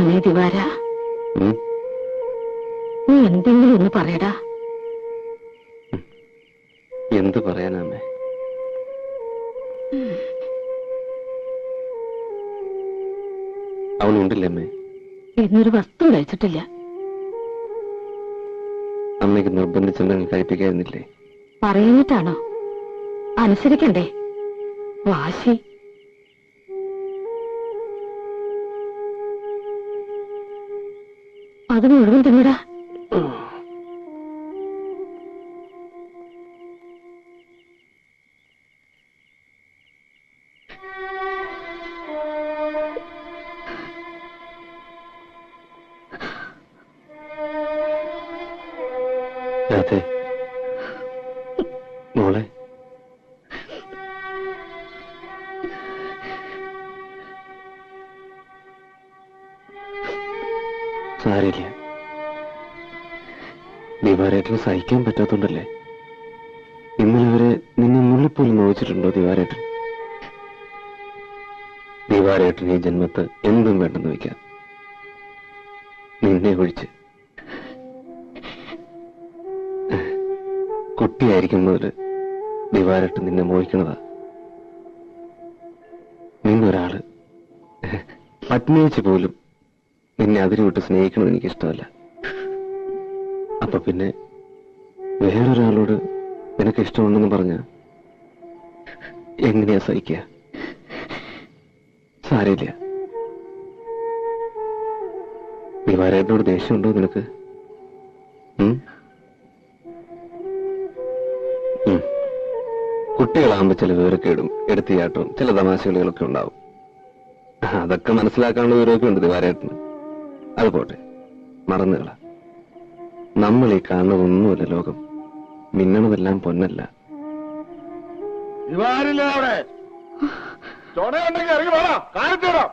മോനെ ദിവാര ഉം? നീ എന്തെങ്കിലും ഒന്ന് പറയടാ എന്ത് പറയാനാമേ അവനുണ്ടല്ലേ അമ്മേ എന്നൊരു വസ്തു കഴിച്ചിട്ടില്ല അമ്മയ്ക്ക് നിർബന്ധിച്ചുണ്ടെങ്കിൽ കഴിപ്പിക്കായിരുന്നില്ലേ പറയുന്നിട്ടാണോ അനുസരിക്കണ്ടേ വാശി അത് മുഴുവൻ തിന്നടാ രാധേ മോളെ സാരില്ല ദിവാരേട്ടന് സഹിക്കാൻ പറ്റാത്തോണ്ടല്ലേ ഇന്നലെ വരെ നിന്നെ നുള്ളിപ്പോലും നോവിച്ചിട്ടുണ്ടോ ദിവാരേട്ടൻ ദിവാരേട്ടൻ ഈ ജന്മത്ത് എന്തും വേണ്ടെന്ന് വയ്ക്കാം നിന്നെ ഒഴിച്ച് കുട്ടിയായിരിക്കും മുതല് ദിവാരട്ട് നിന്നെ മോഹിക്കണതാ നിന്നൊരാള് പത്നിയിച്ച് പോലും നിന്നെ അതിര് വിട്ട് സ്നേഹിക്കണത് എനിക്ക് ഇഷ്ടമല്ല അപ്പൊ പിന്നെ വേറൊരാളോട് നിനക്ക് ഇഷ്ടമുണ്ടെന്ന് പറഞ്ഞ എങ്ങനെയാ സഹിക്കുക സാരമില്ല ദിവാരേട്ടനോട് ദേഷ്യമുണ്ടോ നിനക്ക് ഉം ഉം. കുട്ടികളാകുമ്പോ ചില വിവരക്കേടും എടുത്തിയാട്ടവും ചില തമാശകളികളൊക്കെ ഉണ്ടാവും അതൊക്കെ മനസ്സിലാക്കാനുള്ള വിവരമൊക്കെ ഉണ്ട് ദിവാരേട്ടന് അത് പോട്ടെ മറന്നുകള നമ്മൾ ഈ കാണുന്നതൊന്നുമല്ല ലോകം മിന്നണതെല്ലാം പൊന്നല്ല ദിവാരില്ലേ അവിടെ ചുണയുണ്ടെങ്കിൽ ഇറങ്ങി വേണം കാണിച്ചോടാം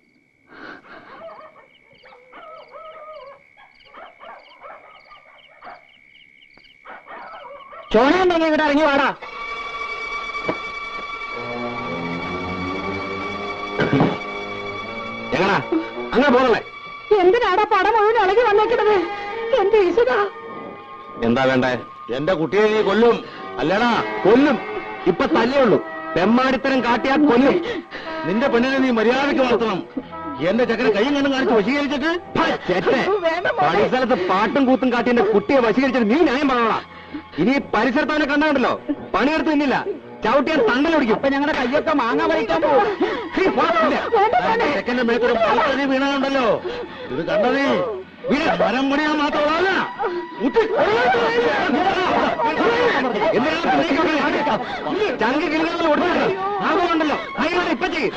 ചോണയുണ്ടെങ്കിൽ ഇവിടെ ഇറങ്ങി വാടാ എങ്ങനാ അങ്ങനെ പോകണേ എന്തിനാടാ പടം മുഴുവൻ ഇളകി വന്നേക്കുന്നത് എന്റെ ഈശ്വര എന്താ വേണ്ടേ എന്റെ കുട്ടിയെ നീ കൊല്ലും അല്ലേടാ കൊല്ലും ഇപ്പൊ തല്ലേ ഉള്ളൂ തെമ്മാടിത്തരം കാട്ടിയാൽ കൊല്ലും നിന്റെ പെണ്ണിനെ നീ മര്യാദയ്ക്ക് വളർത്തണം എന്റെ ചക്കനെ കൈയും കണ്ടും കാണിച്ച് വശീകരിച്ചിട്ട് ചെറ്റേ പരിസരത്ത് പാട്ടും കൂത്തും കാട്ടി എന്റെ കുട്ടിയെ വശീകരിച്ചിട്ട് നീ ന്യായം പറയണ ഇനി ഈ പരിസരത്ത് അവനെ കണ്ടാണ്ടല്ലോ പണിയെടുത്ത് നിന്നില്ല ചവിട്ടിയാൻ തണ്ടലൊടിക്കും ഇപ്പൊ ഞങ്ങളുടെ കയ്യൊക്കെ മാങ്ങ പറിക്കാൻ പോകും ചെക്കന്റെ മേത്തൊരു പാലത്തടി വീണുണ്ടല്ലോ ഇത് കണ്ടതേ വീട് മരം പണിയാൻ മാത്രമല്ല ചങ്കി കിളികളിൽ ഓടിച്ചിട്ട് ആകുന്നുണ്ടല്ലോ അതിനോട് ഇപ്പൊ ചെയ്യും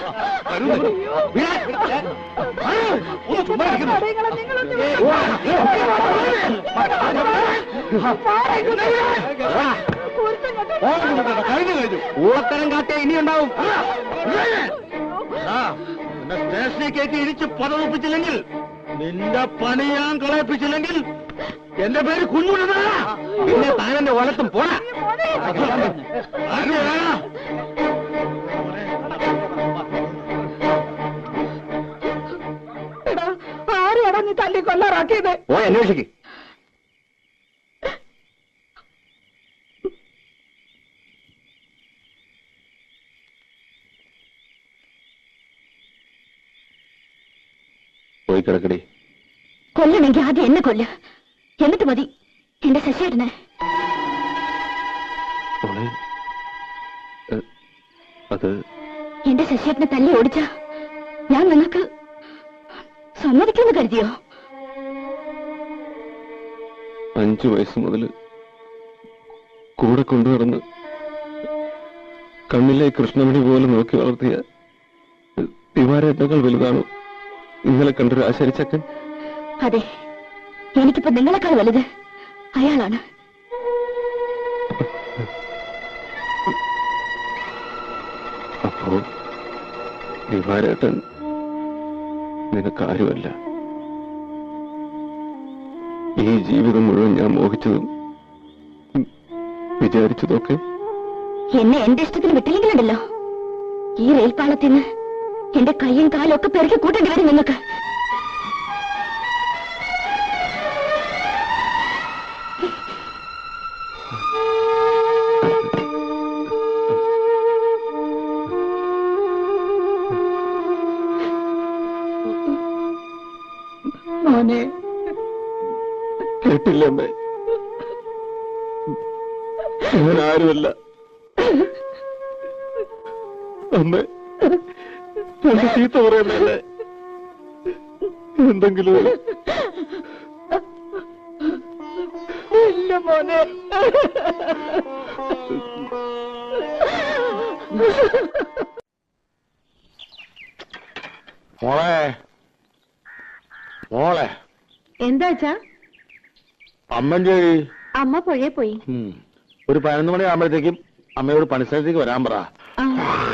കഴിഞ്ഞു കഴിഞ്ഞു ഊളത്തരം കാട്ടിയ ഇനിയുണ്ടാവും ആ, എന്നെ സ്റ്റേഷനിൽ കയറ്റി ഇരിച്ച് പതവിപ്പിച്ചില്ലെങ്കിൽ നിന്റെ പണി ഞാൻ കളയിപ്പിച്ചില്ലെങ്കിൽ എന്റെ പേര് കുഞ്ഞുണ്ണ പിന്നെ താനെന്റെ ഓലത്തും പോരാ ആരെയാടാ നീ തല്ലി കൊല്ലാറാക്കിയത് ഓ അന്വേഷിക്ക് പോയി കിടക്കടി കൊല്ലണമെങ്കിൽ ആദ്യം എന്നെ കൊല്ല് എന്നിട്ട് മതി എന്റെ ശശിയേട്ടനെ മോളെ ഏ, അത് എന്റെ ശശിയേട്ടനെ തല്ലി ഓടിച്ച ഞാൻ നിങ്ങൾക്ക് സമ്മതിക്കുമെന്ന് കരുതിയോ അഞ്ചു വയസ്സ് മുതൽ കൂടെ കൊണ്ടുനടന്ന് കണ്ണിലെ കൃഷ്ണമണി പോലെ നോക്കി വളർത്തിയ തിവാരേട്ടകൾ വലുതാണോ ഇന്നലെ കണ്ടൊരു ആശാരിച്ചക്കൻ അതെ എനിക്കിപ്പോ നിങ്ങളെക്കാൾ വലുത് അയാളാണ് അപ്പോ തിവാരേട്ടൻ നിനക്കാരുമല്ല ഈ ജീവിതം മുഴുവൻ ഞാൻ മോഹിച്ചതും ഉം, വിചാരിച്ചതൊക്കെ എന്നെ എന്റെ ഇഷ്ടത്തിന് വിട്ടില്ലെങ്കിലുണ്ടല്ലോ ഈ റെയിൽപാളത്തിൽ നിന്ന് എന്റെ കൈയും കാലും ഒക്കെ പെരുക്കി കൂട്ടേണ്ടി വരും നിങ്ങൾക്ക് മോനെ കേട്ടില്ല അമ്മേ ഞാൻ ആരുമല്ല അമ്മേ എന്റെ ചീത്ത പറയുന്നല്ലേ എന്തെങ്കിലും ഒരു- എന്റെ മോനെ മോളെ മോളെ എന്താ വെച്ചാ അമ്മന്റെ അമ്മ പുഴയെ പോയി ഒരു പതിനൊന്ന് മണി ആകുമ്പോഴത്തേക്കും അമ്മയോട് പണിസ്ഥലത്തേക്ക് വരാൻ പറ ആ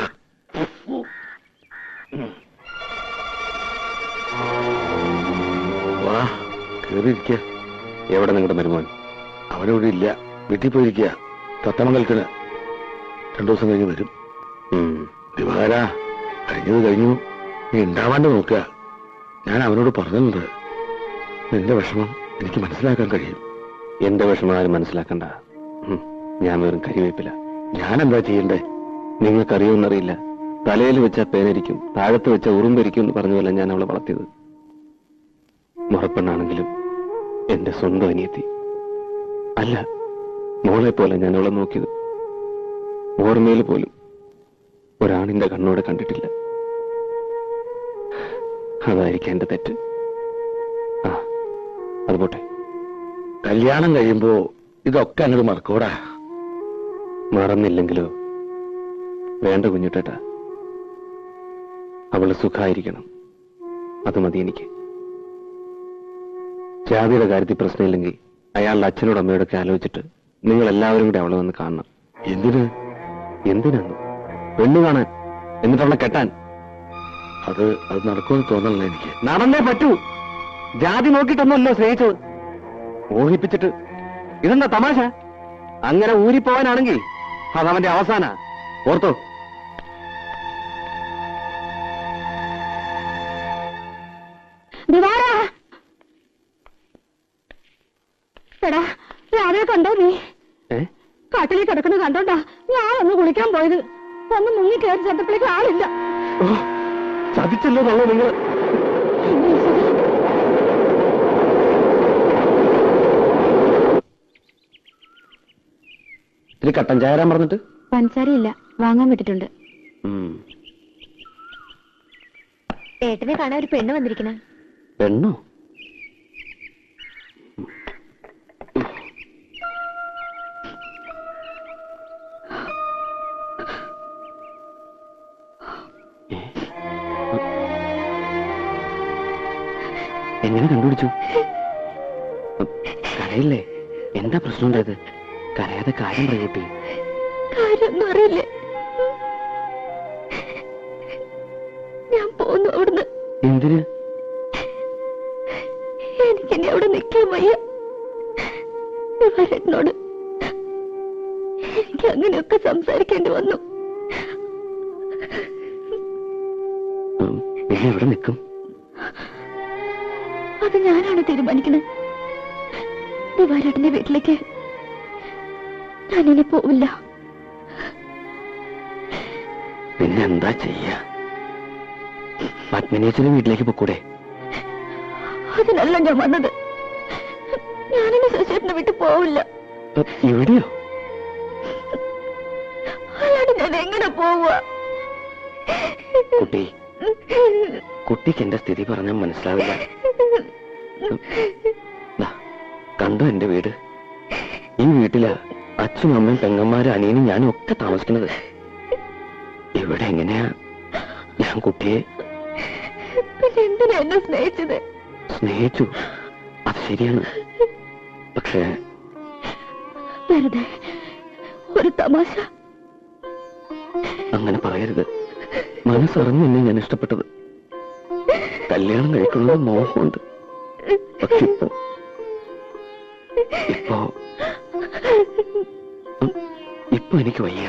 വാ കേറിയിരിക്ക എവിടെ നിങ്ങളുടെ മരുമോൻ അവനിവിടെ ഇല്ല വീട്ടിൽ പോയിരിക്കുക തത്തമംഗലത്തിന് രണ്ടു ദിവസം കഴിഞ്ഞ് വരും ദിവാര കഴിഞ്ഞത് കഴിഞ്ഞു നീ ഉണ്ടാവാണ്ട് നോക്കുക ഞാൻ അവനോട് പറഞ്ഞിട്ടുണ്ട് നിന്റെ വിഷമം എനിക്ക് മനസ്സിലാക്കാൻ കഴിയും എന്റെ വിഷമം ആരും മനസ്സിലാക്കണ്ട ഉം. ഞാൻ വെറും കരിവേപ്പില്ല ഞാൻ എന്താ ചെയ്യണ്ടേ നിങ്ങൾക്കറിയുമെന്നറിയില്ല തലയിൽ വെച്ച പേനരിക്കും താഴത്ത് വെച്ച ഉറുമ്പരിക്കും എന്ന് പറഞ്ഞ പോലെ ഞാൻ അവളെ വളർത്തിയത് മുറപ്പെണ്ണാണെങ്കിലും എന്റെ സ്വന്തം അനിയത്തി അല്ല മോളെ പോലെ ഞാൻ അവളെ നോക്കിയത് ഓർമ്മയിൽ പോലും ഒരാണിന്റെ കണ്ണോടെ കണ്ടിട്ടില്ല അതായിരിക്കും എന്റെ തെറ്റ് ആ അത് പോട്ടെ കല്യാണം കഴിയുമ്പോ ഇതൊക്കെ അങ്ങോട്ട് മറക്കൂടാ മറന്നില്ലെങ്കിലോ വേണ്ട കുഞ്ഞുട്ടേട്ട അവള് സുഖായിരിക്കണം അത് മതി എനിക്ക് ജാതിയുടെ കാര്യത്തിൽ പ്രശ്നമില്ലെങ്കിൽ അയാളുടെ അച്ഛനോടും അമ്മയോടൊക്കെ ആലോചിച്ചിട്ട് നിങ്ങൾ എല്ലാവരും കൂടെ അവളെ വന്ന് കാണണം എന്തിന് എന്തിനാന്ന് പെണ്ണു കാണാൻ എന്നിട്ട് അവളെ കെട്ടാൻ അത് അത് നടക്കുമെന്ന് തോന്നണില്ല എനിക്ക് നടന്നേ പറ്റൂ ജാതി നോക്കിയിട്ടൊന്നുമല്ലോ സ്നേഹിച്ചത് മോഹിപ്പിച്ചിട്ട് ഇതെന്താ തമാശ അങ്ങനെ ഊരിപ്പോവാനാണെങ്കിൽ അതവന്റെ അവസാന ഓർത്തോ ദിവാര എടാ രാവിലെ കണ്ടോ നീ ഏ കാട്ടിൽ കിടക്കുന്നത് കണ്ടോണ്ടാ ഞാൻ ഒന്ന് കുളിക്കാൻ പോയത് ഒന്ന് മുങ്ങി കയറി ചെന്നപ്പോഴേക്ക് ആളില്ല ഓ, ചതിച്ചല്ലോ തള്ളോ നിങ്ങൾ ഇത്തിരി കട്ടൻ ചായ തരാൻ പറഞ്ഞിട്ട് പഞ്ചസാരയില്ല വാങ്ങാൻ വിട്ടിട്ടുണ്ട് ഉം. ഏട്ടനെ കാണാൻ ഒരു പെണ്ണ് വന്നിരിക്കണ പെണ്ണോ ഏ? എങ്ങനെ കണ്ടുപിടിച്ചു കരയില്ലേ എന്താ പ്രശ്നം ഉണ്ടായത് കരയാതെ കാര്യം പറയൂട്ടി കാര്യമൊന്നും അറിയില്ലേ ഞാൻ പോന്നു അവിടുന്ന് എന്തിന് എനിക്കിനി അവിടെ നിൽക്കാൻ വയ്യ വരനോട് എനിക്ക് അങ്ങനെയൊക്കെ സംസാരിക്കേണ്ടി വന്നു ഉം, പിന്നെ എവിടെ നിൽക്കും അത് ഞാനാണ് തീരുമാനിക്കുന്നത് ദിവാരേട്ടന്റെ വീട്ടിലേക്ക് ഞാനിനി പോവില്ല പിന്നെ എന്താ ചെയ്യ പത്മിനേച്ചിന്റെ വീട്ടിലേക്ക് പൊക്കൂടെ അതിനല്ല ഞാൻ വന്നത് ഞാനിനി ശശിയേട്ടനെ വിട്ട് പോവില്ല ഇപ്പൊ ഇവിടെയോ അല്ലാണ്ട് ഞാൻ എങ്ങനെ പോവുക കുട്ടി കുട്ടിക്ക് എന്റെ സ്ഥിതി പറഞ്ഞാൽ മനസ്സിലാവില്ല ദാ, കണ്ടോ എന്റെ വീട് ഈ വീട്ടിലാ അച്ഛനും അമ്മയും പെങ്ങന്മാരും അനിയനും ഞാനും ഒക്കെ താമസിക്കുന്നത് ഇവിടെ എങ്ങനെയാ ഞാൻ കുട്ടിയെ പിന്നെ എന്തിനാ എന്നെ സ്നേഹിച്ചത് സ്നേഹിച്ചു അത് ശരിയാണ് പക്ഷേ വെറുതെ ഒരു തമാശ അങ്ങനെ പറയരുത് മനസ്സറിഞ്ഞ് എന്നെ ഞാൻ ഇഷ്ടപ്പെട്ടത് കല്യാണം കഴിക്കുന്നത് മോഹമുണ്ട് പക്ഷെ ഇപ്പോ ഇപ്പോ ഉം, ഇപ്പൊ എനിക്ക് വയ്യ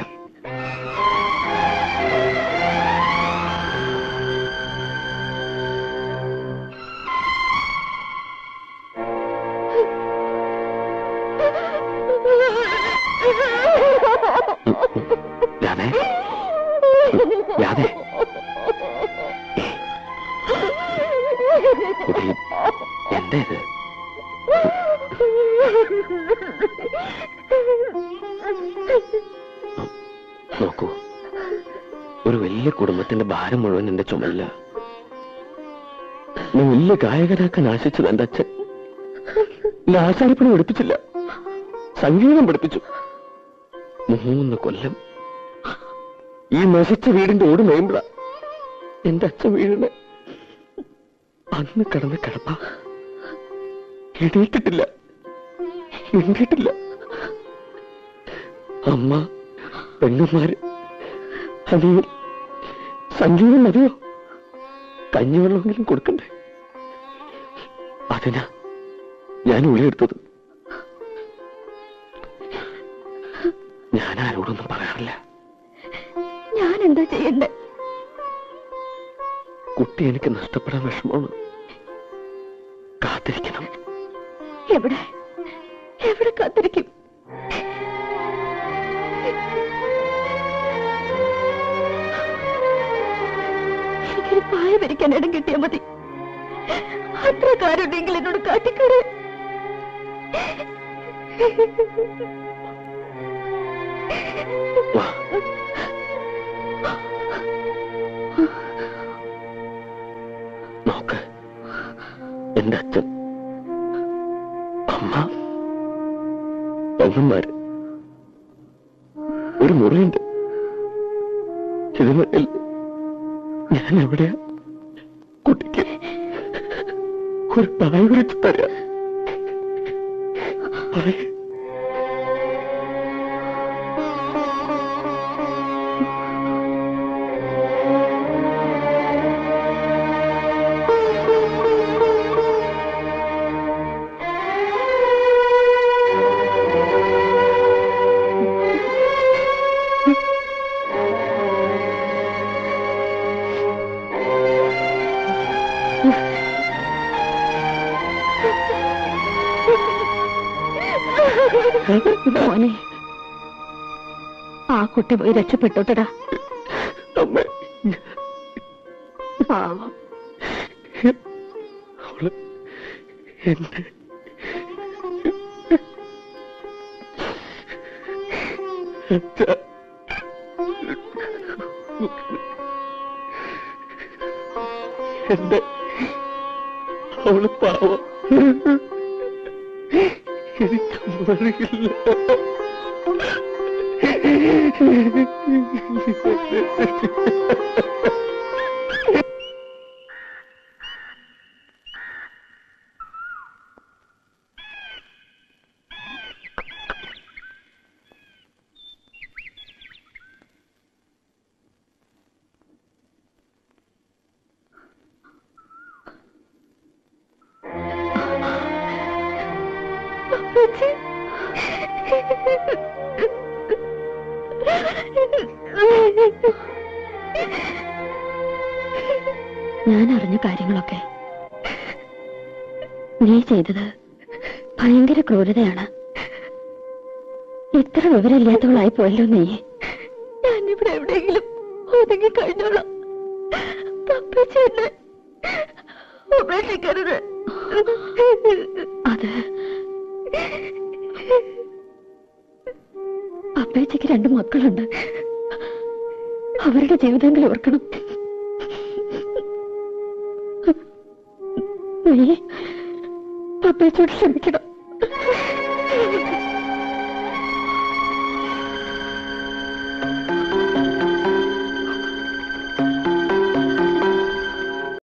ഉം, ഉം. രാധേ രാധേ ഏയ്, കുട്ടി എന്താ ഇത് നോക്കൂ ഒരു വലിയ കുടുംബത്തിന്റെ ഭാരം മുഴുവൻ എന്റെ ചുമല്ല ഞാൻ വലിയ ഗായകനാക്കാൻ ആശിച്ചത് എന്റെ അച്ഛൻ എന്നെ ആശാരിപ്പണി പഠിപ്പിച്ചില്ല സംഗീതം പഠിപ്പിച്ചു മൂന്ന് കൊല്ലം ഈ നശിച്ച വീടിന്റെ ഓട് മേമ്പള എന്റെ അച്ഛൻ വീടിന് അന്ന് കിടന്ന കിടപ്പ എണീറ്റിട്ടില്ല മിണ്ടിയിട്ടില്ല അമ്മ പെണ്ണുമാര് അനിയൻ സംഗീതം മതിയോ കഞ്ഞിവെള്ളമെങ്കിലും കൊടുക്കണ്ടേ അതിനാ ഞാൻ ഉളിയെടുത്തത് ഞാൻ ആരോടൊന്നും പറയാറില്ല ഞാൻ എന്താ ചെയ്യണ്ടേ കുട്ടി എനിക്ക് നഷ്ടപ്പെടാൻ വിഷമമാണ് കാത്തിരിക്കണം എവിടെ എവിടെ കാത്തിരിക്കും എനിക്കൊരു പായ ഭരിക്കാൻ ഇടം കിട്ടിയാൽ മതി അത്ര കാരുണ്ടെങ്കിൽ എന്നോട് കാട്ടിക്കറേ വാ നോക്ക് എന്റെ അച്ഛൻ അമ്മ പെങ്ങന്മാര് ഒരു മുറിയുണ്ട് ഇതിനിടയിൽ ഞാൻ എവിടെയാ കുട്ടിക്ക് ഒരു പായ വിളിച്ച് തരാം പറയേ മോനെ ആ കുട്ടി പോയി രക്ഷപ്പെട്ടോട്ടടാ അമ്മ പാവം അവള് എന്റെ അച്ഛാ. എന്റെ അവള് പാവം എനിക്കൊന്നും അറിയില്ല ഞാൻ അറിഞ്ഞ കാര്യങ്ങളൊക്കെ നീ ചെയ്തത് ഭയങ്കര ക്രൂരതയാണ് ഇത്ര വിവരമില്ലാത്തവളായി പോയല്ലോ നീ ഞാനിവിടെ എവിടെയെങ്കിലും ഒതുങ്ങി കഴിഞ്ഞോളാം പപ്പച്ചി എന്നെ ഉപേക്ഷിക്കരുത് അത് അപ്പേച്ചയ്ക്ക് രണ്ട് മക്കളുണ്ട് അവരുടെ ജീവിതമെങ്കിലും ഓർക്കണം നീ പപ്പേച്ചോട് ക്ഷമിക്കണം